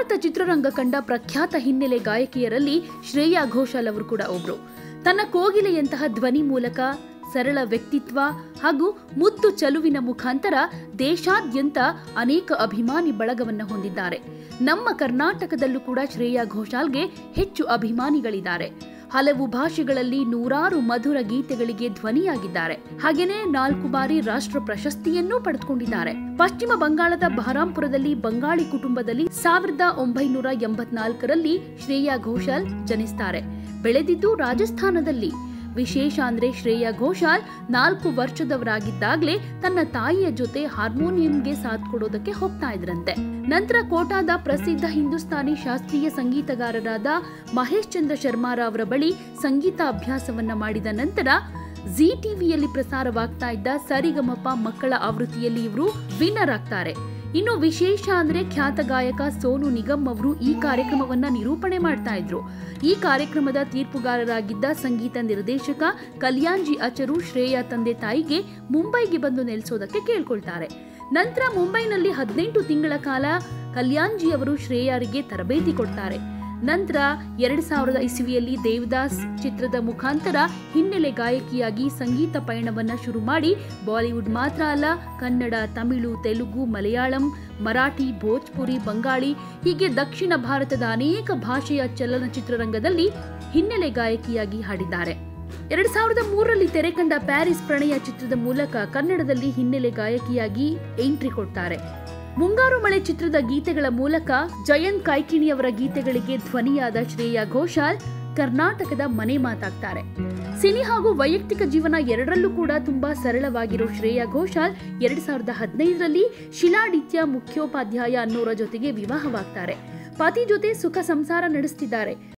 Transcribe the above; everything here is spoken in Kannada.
ಭಾರತ ಚಿತ್ರರಂಗ ಕಂಡ ಪ್ರಖ್ಯಾತ ಹಿನ್ನೆಲೆ ಗಾಯಕಿಯರಲ್ಲಿ ಶ್ರೇಯಾ ಘೋಷಾಲ್ ಅವರು ಕೂಡ ಒಬ್ರು ತನ್ನ ಕೋಗಿಲೆಯಂತಹ ಧ್ವನಿ ಮೂಲಕ ಸರಳ ವ್ಯಕ್ತಿತ್ವ ಹಾಗೂ ಮುದ್ದು ಚಲುವಿನ ಮುಖಾಂತರ ದೇಶಾದ್ಯಂತ ಅನೇಕ ಅಭಿಮಾನಿ ಬಳಗವನ್ನು ಹೊಂದಿದ್ದಾರೆ ನಮ್ಮ ಕರ್ನಾಟಕದಲ್ಲೂ ಕೂಡ ಶ್ರೇಯಾ ಘೋಷಾಲ್ಗೆ ಹೆಚ್ಚು ಅಭಿಮಾನಿಗಳಿದ್ದಾರೆ ಹಲವು ಭಾಷೆಗಳಲ್ಲಿ ನೂರಾರು ಮಧುರ ಗೀತೆಗಳಿಗೆ ಧ್ವನಿಯಾಗಿದ್ದಾರೆ ಹಾಗೇನೇ ನಾಲ್ಕು ಬಾರಿ ರಾಷ್ಟ್ರ ಪ್ರಶಸ್ತಿಯನ್ನೂ ಪಡೆದುಕೊಂಡಿದ್ದಾರೆ ಪಶ್ಚಿಮ ಬಂಗಾಳದ ಬಹರಾಂಪುರದಲ್ಲಿ ಬಂಗಾಳಿ ಕುಟುಂಬದಲ್ಲಿ ಸಾವಿರದ ಒಂಬೈನೂರ ಎಂಬತ್ನಾಲ್ಕರಲ್ಲಿ ಶ್ರೇಯಾ ಘೋಷಾಲ್ ಜನಿಸ್ತಾರೆ ಬೆಳೆದಿದ್ದು ರಾಜಸ್ಥಾನದಲ್ಲಿ ವಿಶೇಷ ಅಂದ್ರೆ ಶ್ರೇಯಾ ಘೋಷಾಲ್ ನಾಲ್ಕು ವರ್ಷದವರಾಗಿದ್ದಾಗಲೇ ತನ್ನ ತಾಯಿಯ ಜೊತೆ ಹಾರ್ಮೋನಿಯಂಗೆ ಸಾಥ್ ಕೊಡೋದಕ್ಕೆ ಹೋಗ್ತಾ ಇದ್ರಂತೆ ನಂತರ ಕೋಟಾದ ಪ್ರಸಿದ್ಧ ಹಿಂದೂಸ್ತಾನಿ ಶಾಸ್ತ್ರೀಯ ಸಂಗೀತಗಾರರಾದ ಮಹೇಶ್ ಚಂದ್ರ ಶರ್ಮಾರ ಅವರ ಬಳಿ ಸಂಗೀತ ಅಭ್ಯಾಸವನ್ನ ಮಾಡಿದ ನಂತರ ಜಿ ಟಿವಿಯಲ್ಲಿ ಪ್ರಸಾರವಾಗ್ತಾ ಇದ್ದ ಸರಿಗಮಪ ಮಕ್ಕಳ ಆವೃತ್ತಿಯಲ್ಲಿ ಇವರು ವಿನ್ನರ್ ಆಗ್ತಾರೆ ಇನ್ನು ವಿಶೇಷ ಅಂದ್ರೆ ಖ್ಯಾತ ಗಾಯಕ ಸೋನು ನಿಗಮ್ ಅವರು ಈ ಕಾರ್ಯಕ್ರಮವನ್ನ ನಿರೂಪಣೆ ಮಾಡ್ತಾ ಇದ್ರು ಈ ಕಾರ್ಯಕ್ರಮದ ತೀರ್ಪುಗಾರರಾಗಿದ್ದ ಸಂಗೀತ ನಿರ್ದೇಶಕ ಕಲ್ಯಾಣ್ಜಿ ಅಚರು ಶ್ರೇಯಾ ತಂದೆ ತಾಯಿಗೆ ಮುಂಬೈಗೆ ಬಂದು ನೆಲೆಸೋದಕ್ಕೆ ಕೇಳ್ಕೊಳ್ತಾರೆ ನಂತರ ಮುಂಬೈನಲ್ಲಿ ಹದಿನೆಂಟು ತಿಂಗಳ ಕಾಲ ಕಲ್ಯಾಣ್ಜಿ ಅವರು ಶ್ರೇಯಾರಿಗೆ ತರಬೇತಿ ಕೊಡ್ತಾರೆ ನಂತರ ಎರಡ್ ಸಾವಿರದ ಇಸವಿಯಲ್ಲಿ ದೇವದಾಸ್ ಚಿತ್ರದ ಮುಖಾಂತರ ಹಿನ್ನೆಲೆ ಗಾಯಕಿಯಾಗಿ ಸಂಗೀತ ಪಯಣವನ್ನ ಶುರು ಮಾಡಿ ಬಾಲಿವುಡ್ ಮಾತ್ರ ಅಲ್ಲ ಕನ್ನಡ ತಮಿಳು ತೆಲುಗು ಮಲಯಾಳಂ ಮರಾಠಿ ಭೋಜ್ಪುರಿ ಬಂಗಾಳಿ ಹೀಗೆ ದಕ್ಷಿಣ ಭಾರತದ ಅನೇಕ ಭಾಷೆಯ ಚಲನಚಿತ್ರರಂಗದಲ್ಲಿ ಹಿನ್ನೆಲೆ ಗಾಯಕಿಯಾಗಿ ಹಾಡಿದ್ದಾರೆ ಎರಡ್ ಸಾವಿರದ ಮೂರರಲ್ಲಿ ತೆರೆ ಕಂಡ ಪ್ಯಾರಿಸ್ ಪ್ರಣಯ ಚಿತ್ರದ ಮೂಲಕ ಕನ್ನಡದಲ್ಲಿ ಹಿನ್ನೆಲೆ ಗಾಯಕಿಯಾಗಿ ಎಂಟ್ರಿ ಕೊಡ್ತಾರೆ ಮುಂಗಾರು ಮಳೆ ಚಿತ್ರದ ಗೀತೆಗಳ ಮೂಲಕ ಜಯಂತ್ ಕಾಯ್ಕಿಣಿಯವರ ಗೀತೆಗಳಿಗೆ ಧ್ವನಿಯಾದ ಶ್ರೇಯಾ ಘೋಷಾಲ್ ಕರ್ನಾಟಕದ ಮನೆ ಮಾತಾಗ್ತಾರೆ ಸಿನಿ ಹಾಗೂ ವೈಯಕ್ತಿಕ ಜೀವನ ಎರಡರಲ್ಲೂ ಕೂಡ ತುಂಬಾ ಸರಳವಾಗಿರೋ ಶ್ರೇಯಾ ಘೋಷಾಲ್ ಎರಡ್ ಸಾವಿರದ ಹದಿನೈದರಲ್ಲಿ ಶಿಲಾಡಿತ್ಯ ಮುಖ್ಯೋಪಾಧ್ಯಾಯ ಅನ್ನೋರ ಜೊತೆಗೆ ವಿವಾಹವಾಗ್ತಾರೆ ಪತಿ ಜೊತೆ ಸುಖ ಸಂಸಾರ ನಡೆಸ್ತಿದ್ದಾರೆ